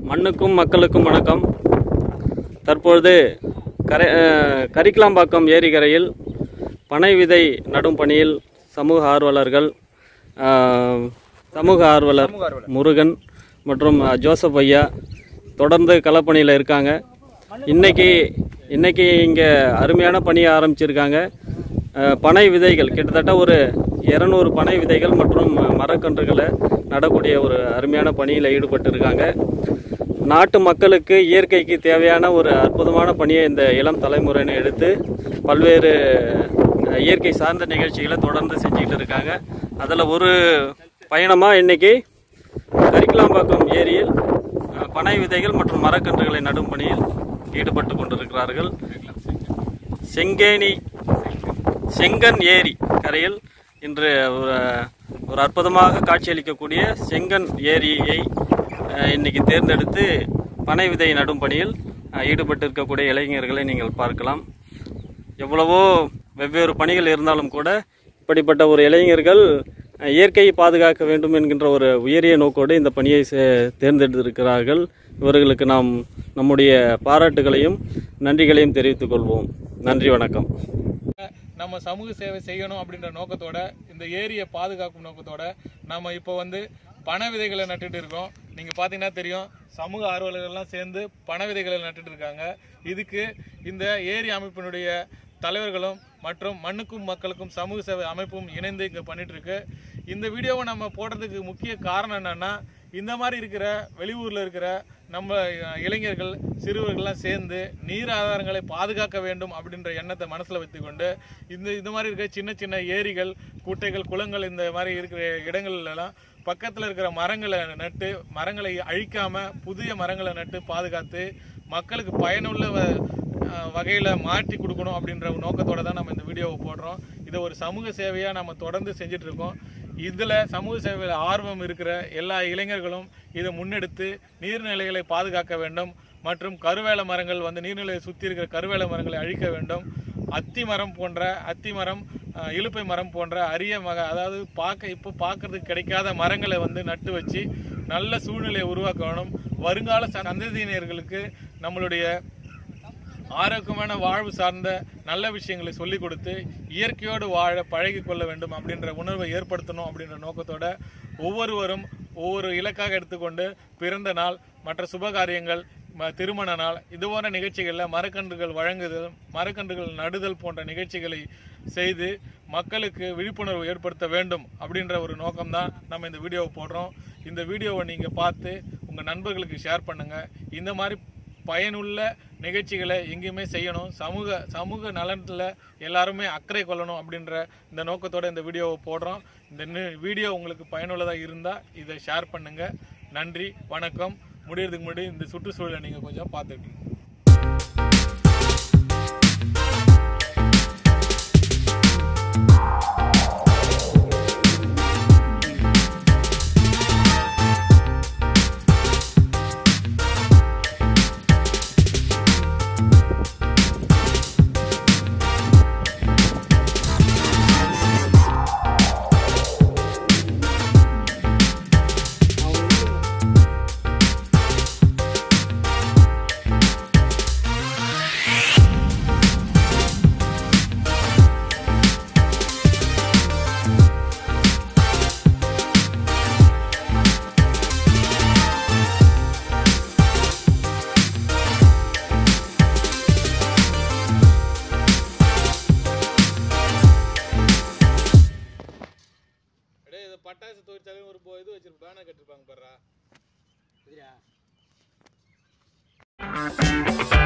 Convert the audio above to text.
மண்ணுக்கும் மக்களுக்கும் வணக்கம் தற்பொழுது கரை அஹ், கரிக்கலாம்பாக்கம் ஏரிக்கரையில் பனை விதை நடும் பணியில் சமூக ஆர்வலர்கள் அஹ், சமூக ஆர்வலர் முருகன் மற்றும் அஹ், ஜோசப் ஐயா தொடர்ந்து களப்பணியில் இருக்காங்க இன்னைக்கு இன்னைக்கு இங்கே அருமையான பணியை ஆரம்பிச்சிருக்காங்க அஹ், பனை விதைகள் கிட்டத்தட்ட ஒரு இரநூறு பனை விதைகள் மற்றும் மரக்கன்றுகளை நடக்கூடிய ஒரு அருமையான பணியில் ஈடுபட்டு இருக்காங்க நாட்டு மக்களுக்கு இயற்கைக்கு தேவையான ஒரு அற்புதமான பணியை இந்த இளம் தலைமுறையினர் எடுத்து பல்வேறு அஹ், இயற்கை சார்ந்த நிகழ்ச்சிகளை தொடர்ந்து செஞ்சுக்கிட்டு இருக்காங்க அதில் ஒரு பயணமாக இன்னைக்கு கரிக்கலாம்பாக்கம் ஏரியில் அஹ், பனை விதைகள் மற்றும் மரக்கன்றுகளை நடும் பணியில் ஈடுபட்டு கொண்டிருக்கிறார்கள் செங்கேணி செங்கன் ஏரி கரையில் இன்று ஒரு ஒரு அற்புதமாக காட்சியளிக்கக்கூடிய செங்கன் ஏரியை அஹ், இன்னைக்கு தேர்ந்தெடுத்து பனை விதை நடும் பணியில் அஹ், ஈடுபட்டு இருக்கக்கூடிய இளைஞர்களை நீங்கள் பார்க்கலாம் எவ்வளவோ வெவ்வேறு பணிகள் இருந்தாலும் கூட இப்படிப்பட்ட ஒரு இளைஞர்கள் அஹ், இயற்கையை பாதுகாக்க வேண்டும் என்கின்ற ஒரு உயரிய நோக்கோடு இந்த பணியை சே- தேர்ந்தெடுத்திருக்கிறார்கள் இவர்களுக்கு நாம் நம்முடைய பாராட்டுகளையும் நன்றிகளையும் தெரிவித்துக் கொள்வோம் நன்றி வணக்கம் நம்ம சமூக சேவை செய்யணும் அப்படின்ற நோக்கத்தோட இந்த ஏரியை பாதுகாக்கும் நோக்கத்தோட நம்ம இப்போ வந்து பண விதைகளை நட்டுட்டு இருக்கோம் நீங்க பாத்தீங்கன்னா தெரியும் சமூக ஆர்வலர்கள்லாம் சேர்ந்து பண விதைகளை நட்டுட்டு இருக்காங்க இதுக்கு இந்த ஏரி அமைப்பினுடைய தலைவர்களும் மற்றும் மண்ணுக்கும் மக்களுக்கும் சமூக சேவை அமைப்பும் இணைந்து இங்க பண்ணிட்டு இருக்கு இந்த வீடியோவை நம்ம போடுறதுக்கு முக்கிய காரணம் என்னன்னா இந்த மாதிரி இருக்கிற வெளியூர்ல இருக்கிற நம்ம அஹ், இளைஞர்கள் சிறுவர்கள்லாம் சேர்ந்து நீர் ஆதாரங்களை பாதுகாக்க வேண்டும் அப்படின்ற எண்ணத்தை மனசுல வைத்துக்கொண்டு இந்த இந்த மாதிரி இருக்கிற சின்ன சின்ன ஏரிகள் குட்டைகள் குளங்கள் இந்த மாதிரி இருக்கிற இடங்கள்ல எல்லாம் பக்கத்துல இருக்கிற மரங்களை நட்டு மரங்களை அழிக்காம புதிய மரங்களை நட்டு பாதுகாத்து மக்களுக்கு பயனுள்ள வ- அஹ், வகையில மாற்றி கொடுக்கணும் அப்படின்ற நோக்கத்தோட தான் நம்ம இந்த வீடியோவை போடுறோம் இதை ஒரு சமூக சேவையா நம்ம தொடர்ந்து செஞ்சுட்டு இருக்கோம் இதுல சமூக சேவையில் ஆர்வம் இருக்கிற எல்லா இளைஞர்களும் இதை முன்னெடுத்து நீர்நிலைகளை பாதுகாக்க வேண்டும் மற்றும் கருவேல மரங்கள் வந்து நீர்நிலையை சுத்தி இருக்கிற கருவேல மரங்களை அழிக்க வேண்டும் அத்தி மரம் போன்ற அத்தி மரம் அஹ், இலுப்பை மரம் போன்ற அரிய மக அதாவது பார்க்க இப்போ பார்க்கறதுக்கு கிடைக்காத மரங்களை வந்து நட்டு வச்சு நல்ல சூழ்நிலையை உருவாக்க வேணும் வருங்கால சந்ததியினர்களுக்கு நம்மளுடைய ஆரோக்கியமான வாழ்வு சார்ந்த நல்ல விஷயங்களை சொல்லிக் கொடுத்து இயற்கையோடு வாழ பழகி கொள்ள வேண்டும் அப்படின்ற உணர்வை ஏற்படுத்தணும் அப்படின்ற நோக்கத்தோட ஒவ்வொருவரும் ஒவ்வொரு இலக்காக எடுத்துக்கொண்டு பிறந்த நாள் மற்ற சுபகாரியங்கள் ம- திருமண நாள் இது போன்ற நிகழ்ச்சிகளில் மரக்கன்றுகள் வழங்குதல் மரக்கன்றுகள் நடுதல் போன்ற நிகழ்ச்சிகளை செய்து மக்களுக்கு விழிப்புணர்வு ஏற்படுத்த வேண்டும் அப்படின்ற ஒரு நோக்கம்தான் நம்ம இந்த வீடியோவை போடுறோம் இந்த வீடியோவை நீங்கள் பார்த்து உங்கள் நண்பர்களுக்கு ஷேர் பண்ணுங்கள் இந்த மாதிரி பயனுள்ள நிகழ்ச்சிகளை எங்கேயுமே செய்யணும் சமூக சமூக நலன்ல எல்லாருமே அக்கறை கொள்ளணும் அப்படின்ற இந்த நோக்கத்தோட இந்த வீடியோவை போடுறோம் இந்த நி- வீடியோ உங்களுக்கு பயனுள்ளதாக இருந்தால் இதை ஷேர் பண்ணுங்க நன்றி வணக்கம் முடியறதுக்கு முன்னாடி இந்த சுற்றுச்சூழலை நீங்கள் கொஞ்சம் பார்த்துக்கணும் அப்படியே இது பட்டாசு தொழிற்சாலை ஒரு போ- இது வச்சிருப்பாங்க பேனர் கட்டிருப்பாங்க பாருடா குதிரை